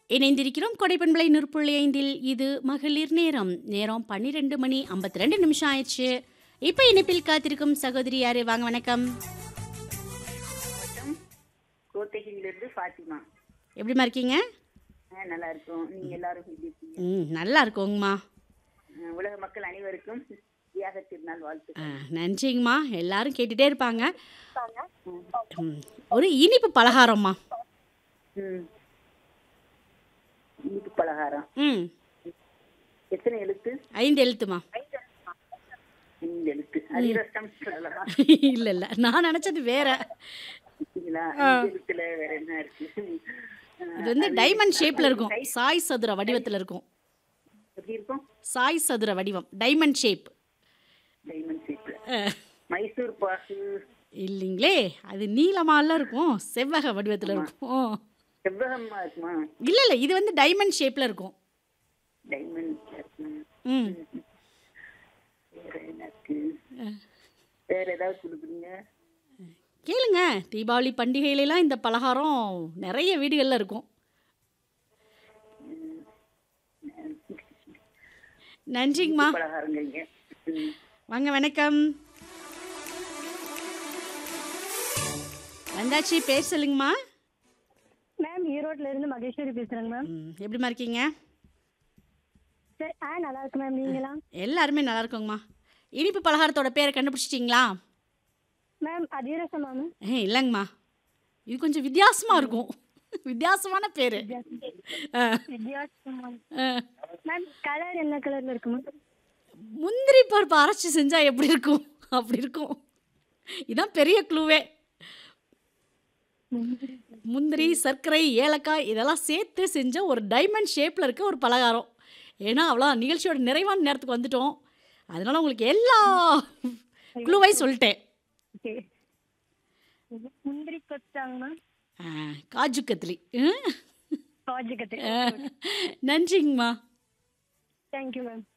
இணைந்திருக்கிறோம் கொடைப்பண்பளை நூற்புள்ளி ஐந்தில் இது மகளிர் நேரம் நேரம் பன்னிரெண்டு மணி ஐம்பத்தி ரெண்டு நிமிஷம் ஆயிடுச்சு இப்போ இணைப்பில் காத்திருக்கும் சகோதரி யாரு வாங்க வணக்கம் வணக்கம் கோத்தகிரிலிருந்து ஃபாத்திமா எப்படிம்மா இருக்கீங்க ஆ, நல்லா இருக்கும் நீங்க எல்லாரும் எப்படி இருக்கீங்க ம் நல்லா இருக்கோங்கம்மா ஆ, உலக மக்கள் அனைவருக்கும் தியாக திருநாள் வாழ்த்து ஆ, நன்றிங்கம்மா எல்லாரும் கேட்டுட்டே இருப்பாங்க ம், ஒரு இனிப்பு பலகாரம்மா ம். இனிப்பு பலகாரம் ம் எத்தனை எழுத்து ஐந்து எழுத்துமா ஐந்து எழுத்து அதிரசம் சொல்லலாம் இல்லை இல்லை நான் நினச்சது வேற சரிங்களா அஞ்சு எழுத்துல வேற என்ன இருக்கு ஆ, இது வந்து டைமண்ட் ஷேப்பில் இருக்கும் சாய் சதுர வடிவத்தில் இருக்கும் எப்படி இருக்கும் சாய் சதுர வடிவம் டைமண்ட் ஷேப் டைமண்ட் ஷேப்ல மைசூர் பாக்கு இல்லைங்களே அது நீளமால இருக்கும் செவ்வக வடிவத்தில் இருக்கும் செவ்வகமா இருக்குமா இல்லை இல்லை இது வந்து டைமண்ட் ஷேப்பில் இருக்கும் டைமண்ட் ம் வேற என்ன இருக்கு வேற ஏதாவது கொடுக்குறீங்க கேளுங்க தீபாவளி பண்டிகையிலலாம் இந்த பலகாரம் நிறைய வீடுகளில் இருக்கும் நன்றிங்கம்மா பலகாரங்கிறீங்க ம். வாங்க வணக்கம் வந்தாச்சு பேர் சொல்லுங்கம்மா மேம் ஈரோட்ல இருந்து மகேஸ்வரி பேசுறேங்க மேம் ம், எப்படிம்மா இருக்கீங்க சரி ஆ நல்லா இருக்கு மேம் நீங்களா எல்லாருமே நல்லா இருக்கோங்கம்மா இனிப்பு பலகாரத்தோட பேரை கண்டுபிடிச்சிட்டிங்களா மேம் அதிரசமா மேம் ஏ இல்லைங்கம்மா இது கொஞ்சம் வித்தியாசமாக இருக்கும் வித்தியாசமான பேர் வித்தியாசமா மேம் கலர் என்ன கலர்ல இருக்கு மேம் முந்திரி பருப்பு அரைச்சி செஞ்சால் எப்படி இருக்கும் அப்படி இருக்கும் இதான் பெரிய க்ளூவே முந்திரி சர்க்கரை ஏலக்காய் இதெல்லாம் சேர்த்து செஞ்ச ஒரு டைமண்ட் ஷேப்பில் இருக்க ஒரு பலகாரம் ஏன்னா அவ்வளோ நிகழ்ச்சியோட நிறைவான நேரத்துக்கு வந்துட்டோம் அதனால உங்களுக்கு எல்லா க்ளூவையும் சொல்லிட்டேன் ஓகே முந்திரி கொத்தாங்க மேம் ஆ, காஜு கத்திரி ம்? காஜு கத்திரி நன்றிங்கம்மா தேங்க்யூ மேம்